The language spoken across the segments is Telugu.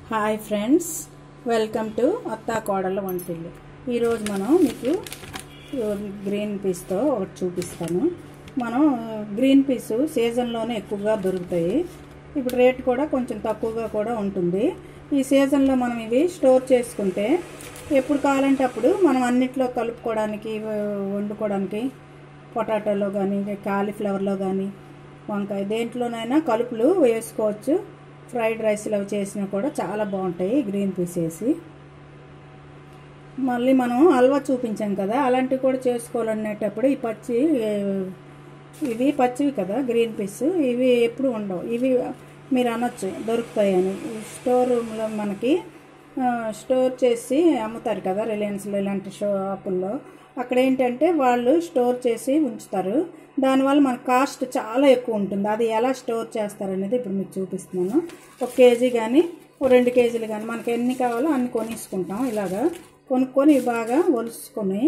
హాయ్ ఫ్రెండ్స్ వెల్కమ్ టు అత్తా కోడళ్ళ వంటిల్లు ఈరోజు మనం మీకు గ్రీన్ పీస్తో ఒకటి చూపిస్తాను మనం గ్రీన్ పీస్ సీజన్లోనే ఎక్కువగా దొరుకుతాయి ఇప్పుడు రేట్ కూడా కొంచెం తక్కువగా కూడా ఉంటుంది ఈ సీజన్లో మనం ఇవి స్టోర్ చేసుకుంటే ఎప్పుడు కావాలంటే అప్పుడు మనం అన్నిట్లో కలుపుకోవడానికి వండుకోవడానికి పొటాటోలో కానీ కాలీఫ్లవర్లో కానీ వంకాయ దేంట్లోనైనా కలుపులు వేసుకోవచ్చు ఫ్రైడ్ రైస్లో చేసినా కూడా చాలా బాగుంటాయి గ్రీన్ పీస్ వేసి మళ్ళీ మనం హల్వా చూపించాం కదా అలాంటివి కూడా చేసుకోవాలనేటప్పుడు ఈ పచ్చి ఏ, ఇవి పచ్చివి కదా గ్రీన్ పీస్ ఇవి ఎప్పుడు ఉండవు ఇవి మీరు అనొచ్చు దొరుకుతాయని స్టోర్ రూమ్లో మనకి ఆ, స్టోర్ చేసి అమ్ముతారు కదా రిలయన్స్లో ఇలాంటి షాపుల్లో అక్కడ ఏంటంటే వాళ్ళు స్టోర్ చేసి ఉంచుతారు దానివల్ల మన కాస్ట్ చాలా ఎక్కువ ఉంటుంది అది ఎలా స్టోర్ చేస్తారనేది ఇప్పుడు మీకు చూపిస్తున్నాను ఒక కేజీ కానీ ఒక రెండు కేజీలు కానీ మనకి ఎన్ని కావాలో అన్ని కొనేసుకుంటాం ఇలాగా కొనుక్కొని ఇవి బాగా ఒలుసుకొని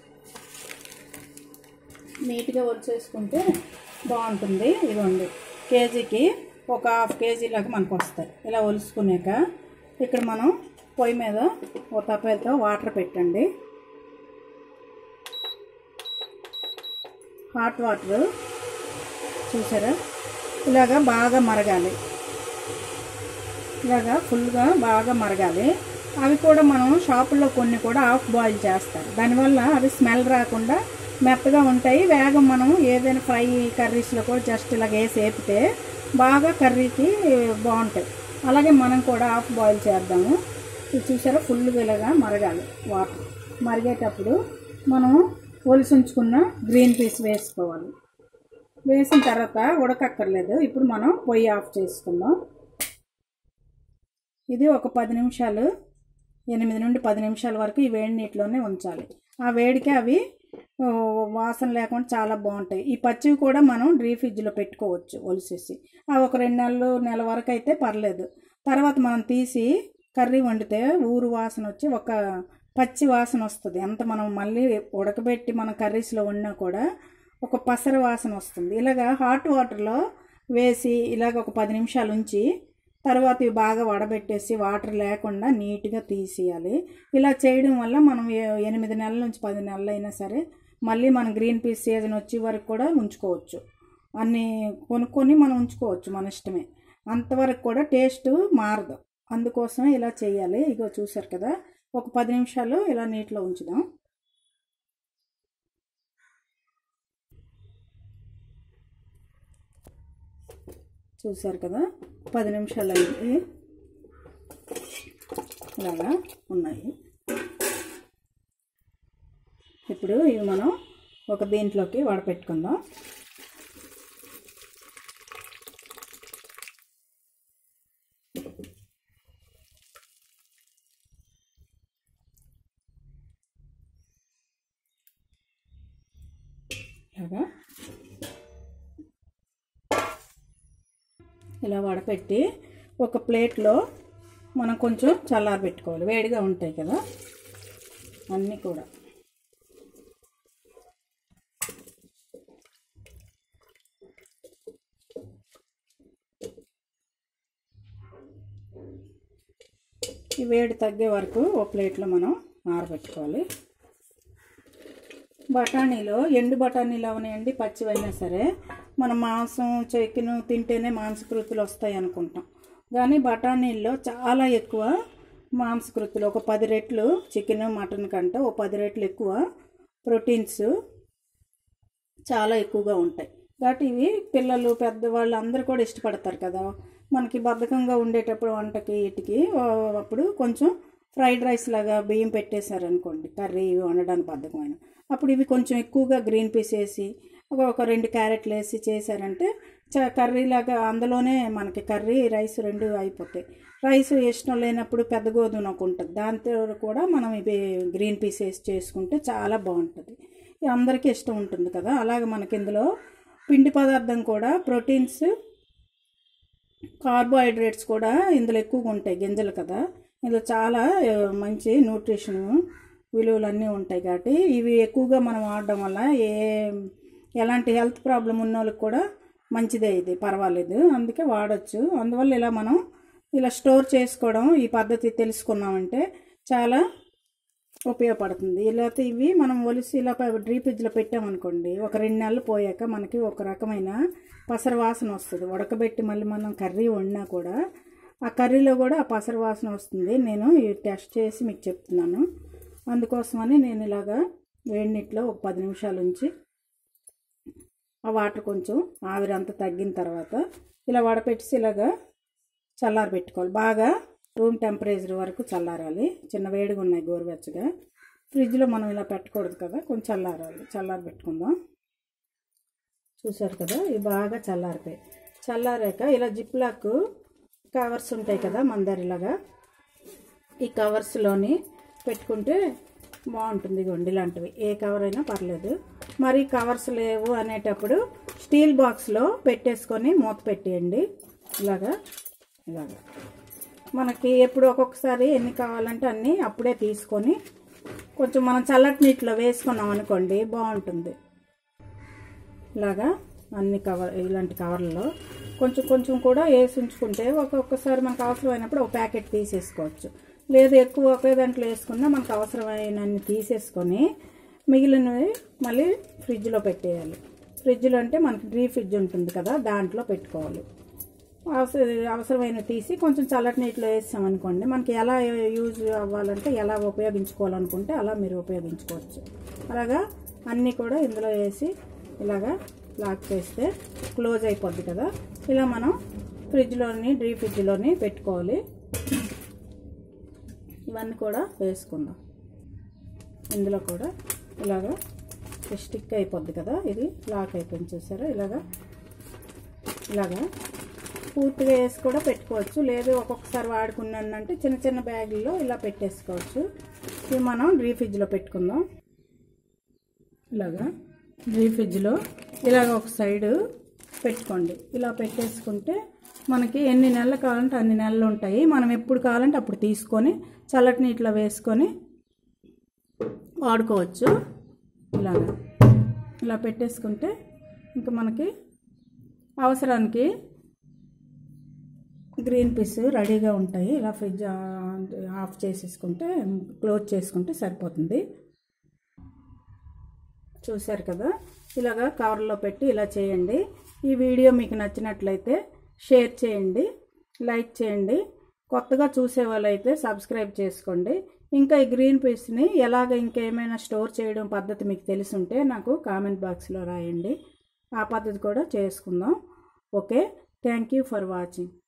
నీట్గా ఒలిచేసుకుంటే బాగుంటుంది ఇదిగోండి కేజీకి ఒక హాఫ్ కేజీ లాగా మనకు వస్తాయి ఇలా ఒలుసుకున్నాక ఇక్కడ మనం పొయ్యి మీద ఒక తప్పేలతో వాటర్ పెట్టండి హాట్ వాటర్ చూసారా ఇలాగా బాగా మరగాలి ఇలాగా ఫుల్గా బాగా మరగాలి అవి కూడా మనం షాపుల్లో కొన్ని కూడా హాఫ్ బాయిల్ చేస్తారు దానివల్ల అవి స్మెల్ రాకుండా మెత్తగా ఉంటాయి వేగం మనం ఏదైనా ఫ్రై కర్రీస్లో కూడా జస్ట్ ఇలాగ వేసి వేపితే బాగా కర్రీకి బాగుంటాయి అలాగే మనం కూడా హాఫ్ బాయిల్ చేద్దాము ఇది చూసారా ఫుల్గా ఇలాగా మరగాలి వాటర్ మరిగేటప్పుడు మనం ఒలిసి ఉంచుకున్న గ్రీన్ పీస్ వేసుకోవాలి వేసిన తర్వాత ఉడకక్కర్లేదు ఇప్పుడు మనం పొయ్యి ఆఫ్ చేసుకుందాం ఇది ఒక పది నిమిషాలు ఎనిమిది నుండి పది నిమిషాల వరకు ఈ వేడి నీటిలోనే ఉంచాలి ఆ వేడికి అవి ఓ, వాసన లేకుండా చాలా బాగుంటాయి ఈ పచ్చివి కూడా మనం డ్రీ ఫ్రిడ్జ్లో పెట్టుకోవచ్చు ఒలిసేసి అవి ఒక రెండు నెలలు నెల వరకు అయితే పర్లేదు తర్వాత మనం తీసి కర్రీ వండితే ఊరు వాసన వచ్చి ఒక పచ్చి వాసన వస్తుంది ఎంత మనం మళ్ళీ ఉడకబెట్టి మనం కర్రీస్లో వండినా కూడా ఒక పసర వాసన వస్తుంది ఇలాగ హాట్ వాటర్లో వేసి ఇలాగ ఒక పది నిమిషాలు ఉంచి తర్వాత ఇవి బాగా వడబెట్టేసి వాటర్ లేకుండా నీట్గా తీసేయాలి ఇలా చేయడం వల్ల మనం ఏ- ఎనిమిది నెలల నుంచి పది నెలలు అయినా సరే మళ్ళీ మనం గ్రీన్ పీస్ సీజన్ వచ్చే వరకు కూడా ఉంచుకోవచ్చు అన్నీ కొనుక్కొని మనం ఉంచుకోవచ్చు మన ఇష్టమే అంతవరకు కూడా టేస్ట్ మారదు అందుకోసం ఇలా చేయాలి ఇగో చూసారు కదా ఒక పది నిమిషాలు ఇలా నీటిలో ఉంచుదాం చూసారు కదా పది నిమిషాలు అయింది ఇలాగా ఉన్నాయి ఇప్పుడు ఇవి మనం ఒక దీంట్లోకి వడపెట్టుకుందాం ఇలాగా ఇలా వడపెట్టి ఒక ప్లేట్లో మనం కొంచెం చల్లారబెట్టుకోవాలి వేడిగా ఉంటాయి కదా అన్నీ కూడా ఈ వేడి తగ్గే వరకు ఒక ప్లేట్లో మనం ఆరబెట్టుకోవాలి బఠానీలో ఎండు బఠానీలు అవనివ్వండి పచ్చివైనా సరే మనం మాంసం చికెన్ తింటేనే మాంసకృతులు వస్తాయి అనుకుంటాం కానీ బఠానీల్లో చాలా ఎక్కువ మాంసకృతులు ఒక పది రెట్లు చికెన్ మటన్ కంటే ఒక పది రెట్లు ఎక్కువ ప్రోటీన్స్ చాలా ఎక్కువగా ఉంటాయి కాబట్టి ఇవి పిల్లలు పెద్దవాళ్ళు అందరూ కూడా ఇష్టపడతారు కదా మనకి బద్ధకంగా ఉండేటప్పుడు వంటకి వీటికి ఆ, అప్పుడు కొంచెం ఫ్రైడ్ రైస్ లాగా బియ్యం పెట్టేశారనుకోండి కర్రీ వండడానికి బద్ధకమైన అప్పుడు ఇవి కొంచెం ఎక్కువగా గ్రీన్ పీస్ వేసి ఒక ఒక రెండు క్యారెట్లు వేసి చేశారంటే చ కర్రీ లాగా అందులోనే మనకి కర్రీ రైస్ రెండు అయిపోతాయి రైస్ ఇష్టం లేనప్పుడు పెద్ద గోధుమ ఒక ఉంటుంది దాంతో కూడా మనం ఇవి గ్రీన్ పీస్ వేసి చేసుకుంటే చాలా బాగుంటుంది ఇది అందరికీ ఇష్టం ఉంటుంది కదా అలాగే మనకి ఇందులో పిండి పదార్థం కూడా ప్రోటీన్స్ కార్బోహైడ్రేట్స్ కూడా ఇందులో ఎక్కువగా ఉంటాయి గింజలు కదా ఇందులో చాలా ఆ, మంచి న్యూట్రిషన్ విలువలు అన్నీ ఉంటాయి కాబట్టి ఇవి ఎక్కువగా మనం వాడడం వల్ల ఏ ఎలాంటి హెల్త్ ప్రాబ్లం ఉన్న వాళ్ళకి కూడా మంచిదే ఇది పర్వాలేదు అందుకే వాడచ్చు అందువల్ల ఇలా మనం ఇలా స్టోర్ చేసుకోవడం ఈ పద్ధతి తెలుసుకున్నామంటే చాలా ఉపయోగపడుతుంది ఇలా ఇవి మనం ఒలిసి ఇలా డ్రీ ఫ్రిడ్జ్లో పెట్టామనుకోండి ఒక రెండు నెలలు పోయాక మనకి ఒక రకమైన పసర వాసన వస్తుంది ఉడకబెట్టి మళ్ళీ మనం కర్రీ వండినా కూడా ఆ కర్రీలో కూడా ఆ పసర వాసన వస్తుంది నేను ఈ టెస్ట్ చేసి మీకు చెప్తున్నాను అందుకోసమని నేను ఇలాగా వేడి నీటిలో ఒక పది నిమిషాలు ఉంచి ఆ వాటర్ కొంచెం ఆవిరంతా తగ్గిన తర్వాత ఇలా వడపెట్టేసి ఇలాగా చల్లారి పెట్టుకోవాలి బాగా రూమ్ టెంపరేచర్ వరకు చల్లారాలి చిన్న వేడిగా ఉన్నాయి గోరువెచ్చగా ఫ్రిడ్జ్లో మనం ఇలా పెట్టకూడదు కదా కొంచెం చల్లారాలి చల్లారి పెట్టుకుందాం చూసారు కదా ఇవి బాగా చల్లారిపోయి చల్లారాక ఇలా జిప్లాక్ కవర్స్ ఉంటాయి కదా మన దగ్గర ఇలాగా ఈ కవర్స్లోని పెట్టుకుంటే బాగుంటుంది ఇగోండి ఇలాంటివి ఏ కవర్ అయినా పర్లేదు మరి కవర్స్ లేవు అనేటప్పుడు స్టీల్ బాక్స్లో పెట్టేసుకొని మూత పెట్టేయండి ఇలాగా ఇలాగా మనకి ఎప్పుడు ఒక్కొక్కసారి ఎన్ని కావాలంటే అన్నీ అప్పుడే తీసుకొని కొంచెం మనం చల్లటి నీటిలో వేసుకున్నాం అనుకోండి బాగుంటుంది ఇలాగా అన్ని కవర్ ఇలాంటి కవర్లలో కొంచెం కొంచెం కూడా వేసి ఉంచుకుంటే ఒక్కొక్కసారి మనకు అవసరమైనప్పుడు ఒక ప్యాకెట్ తీసేసుకోవచ్చు లేదు ఎక్కువ ఒకే దాంట్లో వేసుకున్నా మనకు అవసరమైనన్ని తీసేసుకొని మిగిలినవి మళ్ళీ ఫ్రిడ్జ్లో పెట్టేయాలి ఫ్రిడ్జ్లో అంటే మనకి డ్రీ ఫ్రిడ్జ్ ఉంటుంది కదా దాంట్లో పెట్టుకోవాలి అవసర అవసరమైన తీసి కొంచెం చల్లటి నీటిలో వేసామనుకోండి మనకి ఎలా యూజ్ అవ్వాలంటే ఎలా ఉపయోగించుకోవాలనుకుంటే అలా మీరు ఉపయోగించుకోవచ్చు అలాగా అన్నీ కూడా ఇందులో వేసి ఇలాగా లాక్ చేస్తే క్లోజ్ అయిపోద్ది కదా ఇలా మనం ఫ్రిడ్జ్లోని డ్రీ ఫ్రిడ్జ్లోని పెట్టుకోవాలి ఇవన్నీ కూడా వేసుకుందాం ఇందులో కూడా ఇలాగా స్టిక్ అయిపోద్ది కదా ఇది లాక్ అయిపోయింది చూసారా ఇలాగా ఇలాగా పూర్తిగా వేసి కూడా పెట్టుకోవచ్చు లేదు ఒక్కొక్కసారి వాడుకున్నానంటే చిన్న చిన్న బ్యాగుల్లో ఇలా పెట్టేసుకోవచ్చు ఇవి మనం డ్రీ ఫ్రిడ్జ్లో పెట్టుకుందాం ఇలాగా డ్రీ ఫ్రిడ్జ్లో ఇలాగ ఒక సైడు పెట్టుకోండి ఇలా పెట్టేసుకుంటే మనకి ఎన్ని నెలలు కావాలంటే అన్ని నెలలు ఉంటాయి మనం ఎప్పుడు కావాలంటే అప్పుడు తీసుకొని చల్లటి నీటిలో వేసుకొని వాడుకోవచ్చు ఇలాగా ఇలా పెట్టేసుకుంటే ఇంకా మనకి అవసరానికి గ్రీన్ పీస్ రెడీగా ఉంటాయి ఇలా ఫ్రిడ్జ్ ఆఫ్ చేసేసుకుంటే క్లోజ్ చేసుకుంటే సరిపోతుంది చూశారు కదా ఇలాగా కవర్లో పెట్టి ఇలా చేయండి ఈ వీడియో మీకు నచ్చినట్లయితే షేర్ చేయండి లైక్ చేయండి కొత్తగా చూసే వాళ్ళైతే సబ్స్క్రైబ్ చేసుకోండి ఇంకా ఈ గ్రీన్ పీస్ని ఎలాగ ఇంకేమైనా స్టోర్ చేయడం పద్ధతి మీకు తెలిసుంటే నాకు కామెంట్ బాక్స్లో రాయండి ఆ పద్ధతి కూడా చేసుకుందాం okay thank you for watching